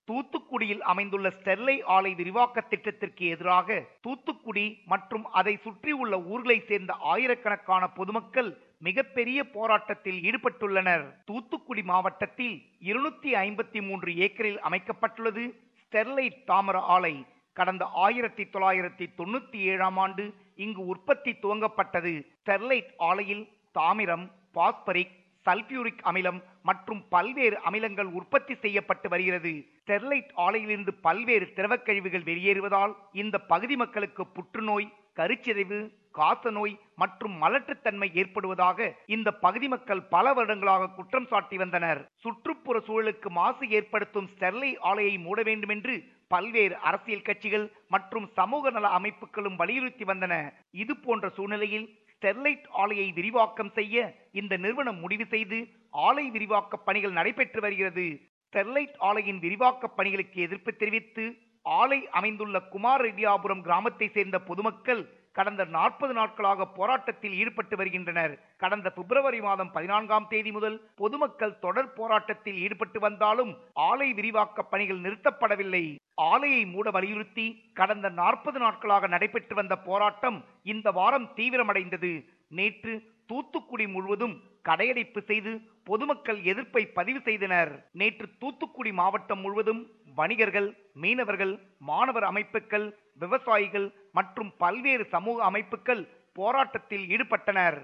தூத்துக்குடியில் அமைந்துள்ள ஸ்டெர்லை ஆலை விரிவாக்க திட்டத்திற்கு எதிராக தூத்துக்குடி மற்றும் அதை சுற்றியுள்ள ஊர்களை சேர்ந்த ஆயிரக்கணக்கான பொதுமக்கள் மிகப்பெரிய போராட்டத்தில் ஈடுபட்டுள்ளனர் தூத்துக்குடி மாவட்டத்தில் இருநூத்தி ஐம்பத்தி மூன்று ஏக்கரில் அமைக்கப்பட்டுள்ளது ஸ்டெர்லைட் தாமர ஆலை கடந்த ஆயிரத்தி தொள்ளாயிரத்தி தொண்ணூத்தி ஏழாம் ஆண்டு இங்கு உற்பத்தி துவங்கப்பட்டது ஸ்டெர்லைட் ஆலையில் தாமிரம் பாஸ்பரிக் சல்பியூரிக் அமிலம் மற்றும் பல்வேறு அமிலங்கள் உற்பத்தி செய்யப்பட்டு வருகிறது ஸ்டெர்லைட் ஆலையிலிருந்து பல்வேறு திரவக் கழிவுகள் வெளியேறுவதால் இந்த பகுதி மக்களுக்கு புற்றுநோய் கருச்சிதைவு காசநோய் மற்றும் மலட்டுத்தன்மை ஏற்படுவதாக இந்த பகுதி மக்கள் பல வருடங்களாக குற்றம் சாட்டி வந்தனர் சுற்றுப்புற சூழலுக்கு மாசு ஏற்படுத்தும் ஸ்டெர்லை ஆலையை மூட வேண்டும் என்று பல்வேறு அரசியல் கட்சிகள் மற்றும் சமூக நல அமைப்புகளும் வலியுறுத்தி வந்தன இது போன்ற சூழ்நிலையில் ஸ்டெர்லைட் ஆலையை விரிவாக்கம் செய்ய இந்த நிறுவனம் முடிவு செய்து ஆலை விரிவாக்க பணிகள் நடைபெற்று வருகிறது ஸ்டெர்லைட் ஆலையின் விரிவாக்க பணிகளுக்கு எதிர்ப்பு தெரிவித்து ஆலை அமைந்துள்ள குமார் ரெட்டியாபுரம் கிராமத்தை சேர்ந்த பொதுமக்கள் கடந்த நாற்பது நாட்களாக போராட்டத்தில் ஈடுபட்டு வருகின்றனர் கடந்த பிப்ரவரி மாதம் பதினான்காம் தேதி முதல் பொதுமக்கள் தொடர் போராட்டத்தில் ஈடுபட்டு வந்தாலும் ஆலை விரிவாக்க பணிகள் நிறுத்தப்படவில்லை ஆலையை மூட வலியுறுத்தி கடந்த நாற்பது நாட்களாக நடைபெற்று வந்த போராட்டம் இந்த வாரம் தீவிரமடைந்தது நேற்று தூத்துக்குடி முழுவதும் கடையடைப்பு செய்து பொதுமக்கள் எதிர்ப்பை பதிவு செய்தனர் நேற்று தூத்துக்குடி மாவட்டம் முழுவதும் வணிகர்கள் மீனவர்கள் மாணவர் அமைப்புகள் விவசாயிகள் மற்றும் பல்வேறு சமூக அமைப்புகள் போராட்டத்தில் ஈடுபட்டனர்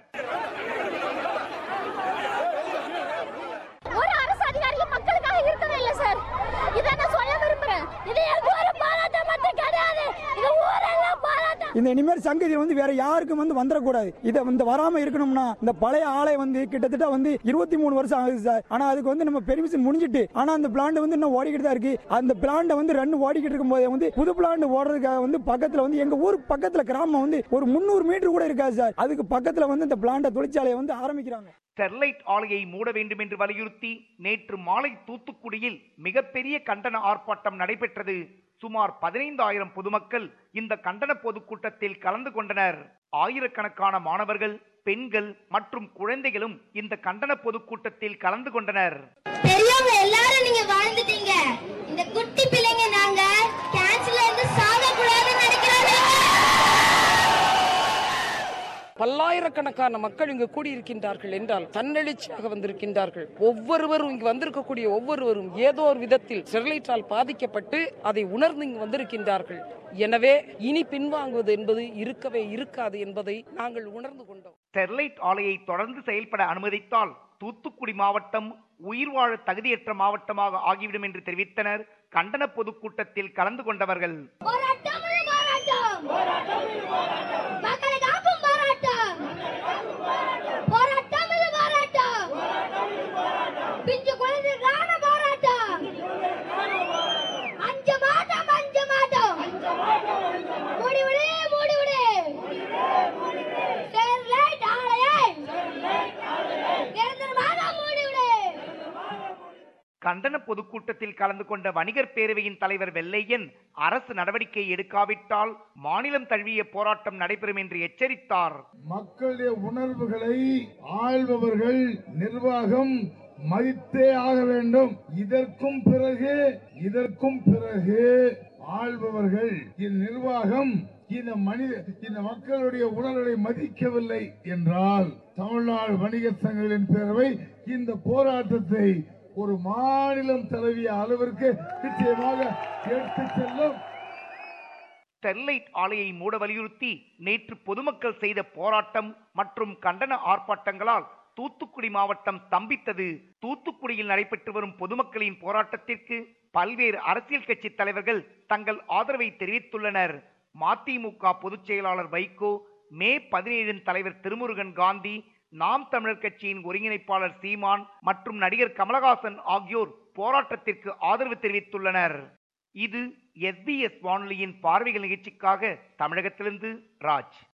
ஒரு அரசு அதிகாரியும் மக்களுக்காக இருக்கவே இல்லை சார் இதை நான் சொல்ல விரும்புறேன் இது எங்க ஒரு போராட்டம் மட்டும் கிடையாது இது ஊரெல்லாம் போராட்டம் இந்த இனிமேல் சங்கதி வந்து வேற யாருக்கும் வந்து வந்துடக்கூடாது இதை வந்து வராம இருக்கணும்னா இந்த பழைய ஆலை வந்து கிட்டத்தட்ட வந்து இருபத்தி மூணு வருஷம் ஆகுது சார் ஆனா அதுக்கு வந்து நம்ம பெர்மிஷன் முடிஞ்சிட்டு ஆனா அந்த பிளான்ட் வந்து இன்னும் ஓடிக்கிட்டு தான் இருக்கு அந்த பிளான்ட் வந்து ரன் ஓடிக்கிட்டு இருக்கும் போதே வந்து புது பிளான்ட் ஓடுறதுக்காக வந்து பக்கத்துல வந்து எங்க ஊர் பக்கத்துல கிராமம் வந்து ஒரு முந்நூறு மீட்டர் கூட இருக்காது சார் அதுக்கு பக்கத்துல வந்து இந்த பிளான்ட் தொழிற்சாலையை வந்து ஆரம்பிக்கிறாங்க ஸ்டெர்லைட் ஆலையை மூட வேண்டும் என்று வலியுறுத்தி நேற்று மாலை தூத்துக்குடியில் மிகப்பெரிய கண்டன ஆர்ப்பாட்டம் நடைபெற்றது சுமார் பதினைந்தாயிரம் பொதுமக்கள் இந்த கண்டன பொதுக்கூட்டத்தில் கலந்து கொண்டனர் ஆயிரக்கணக்கான மாணவர்கள் பெண்கள் மற்றும் குழந்தைகளும் இந்த கண்டன பொதுக்கூட்டத்தில் கலந்து கொண்டனர் பெரியவங்க எல்லாரும் நீங்க வாழ்ந்துட்டீங்க இந்த குட்டி பிள்ளைங்க நாங்க கேன்சர்ல இருந்து சாக கூடாதுன்னு நினைக்கிறாங்க பல்லாயிரக்கணக்கான மக்கள் இங்கு கூடியிருக்கின்றார்கள் என்றால் தன்னெழுச்சியாக வந்திருக்கின்றார்கள் ஒவ்வொருவரும் இங்கு வந்திருக்கக்கூடிய ஒவ்வொருவரும் ஏதோ ஒரு விதத்தில் ஸ்டெர்லைட்டால் பாதிக்கப்பட்டு அதை உணர்ந்து இங்கு வந்திருக்கின்றார்கள் எனவே இனி பின்வாங்குவது என்பது இருக்கவே இருக்காது என்பதை நாங்கள் உணர்ந்து கொண்டோம் ஸ்டெர்லைட் ஆலையை தொடர்ந்து செயல்பட அனுமதித்தால் தூத்துக்குடி மாவட்டம் உயிர் வாழ தகுதியற்ற மாவட்டமாக ஆகிவிடும் என்று தெரிவித்தனர் கண்டன பொதுக்கூட்டத்தில் கலந்து கொண்டவர்கள் போராட்டம் போராட்டம் மக்களை காக்கும் போராட்டம் போராட்டம் இது போராட்டம் பிஞ்சு குழந்தைக்கான போராட்டம் அஞ்ச மாட்டோம் அஞ்ச மாட்டோம் மூடி விடு மூடி விடு ஸ்டெர்லைட் ஆலையை நிரந்தரமாக மூடி விடு கண்டன பொதுக்கூட்டத்தில் கலந்து கொண்ட வணிகர் பேரவையின் தலைவர் வெள்ளையன் அரசு நடவடிக்கை எடுக்காவிட்டால் மாநிலம் தழுவிய போராட்டம் நடைபெறும் என்று எச்சரித்தார் மக்களுடைய உணர்வுகளை ஆள்பவர்கள் நிர்வாகம் மதித்தே ஆக வேண்டும் இதற்கும் பிறகு இதற்கும் பிறகு ஆள்பவர்கள் இந்த நிர்வாகம் இந்த மனித இந்த மக்களுடைய உணர்வுகளை மதிக்கவில்லை என்றால் தமிழ்நாடு வணிக சங்கங்களின் பேரவை இந்த போராட்டத்தை ஒரு மாநிலம் தழுவிய அளவிற்கு நிச்சயமாக எடுத்துச் செல்லும் ஸ்டெர்லைட் ஆலையை மூட வலியுறுத்தி நேற்று பொதுமக்கள் செய்த போராட்டம் மற்றும் கண்டன ஆர்ப்பாட்டங்களால் தூத்துக்குடி மாவட்டம் ஸ்தம்பித்தது தூத்துக்குடியில் நடைபெற்று வரும் பொதுமக்களின் போராட்டத்திற்கு பல்வேறு அரசியல் கட்சி தலைவர்கள் தங்கள் ஆதரவை தெரிவித்துள்ளனர் மதிமுக பொதுச் செயலாளர் வைகோ மே பதினேழின் தலைவர் திருமுருகன் காந்தி நாம் தமிழர் கட்சியின் ஒருங்கிணைப்பாளர் சீமான் மற்றும் நடிகர் கமலஹாசன் ஆகியோர் போராட்டத்திற்கு ஆதரவு தெரிவித்துள்ளனர் இது எஸ்பிஎஸ் வானொலியின் பார்வைகள் நிகழ்ச்சிக்காக தமிழகத்திலிருந்து ராஜ்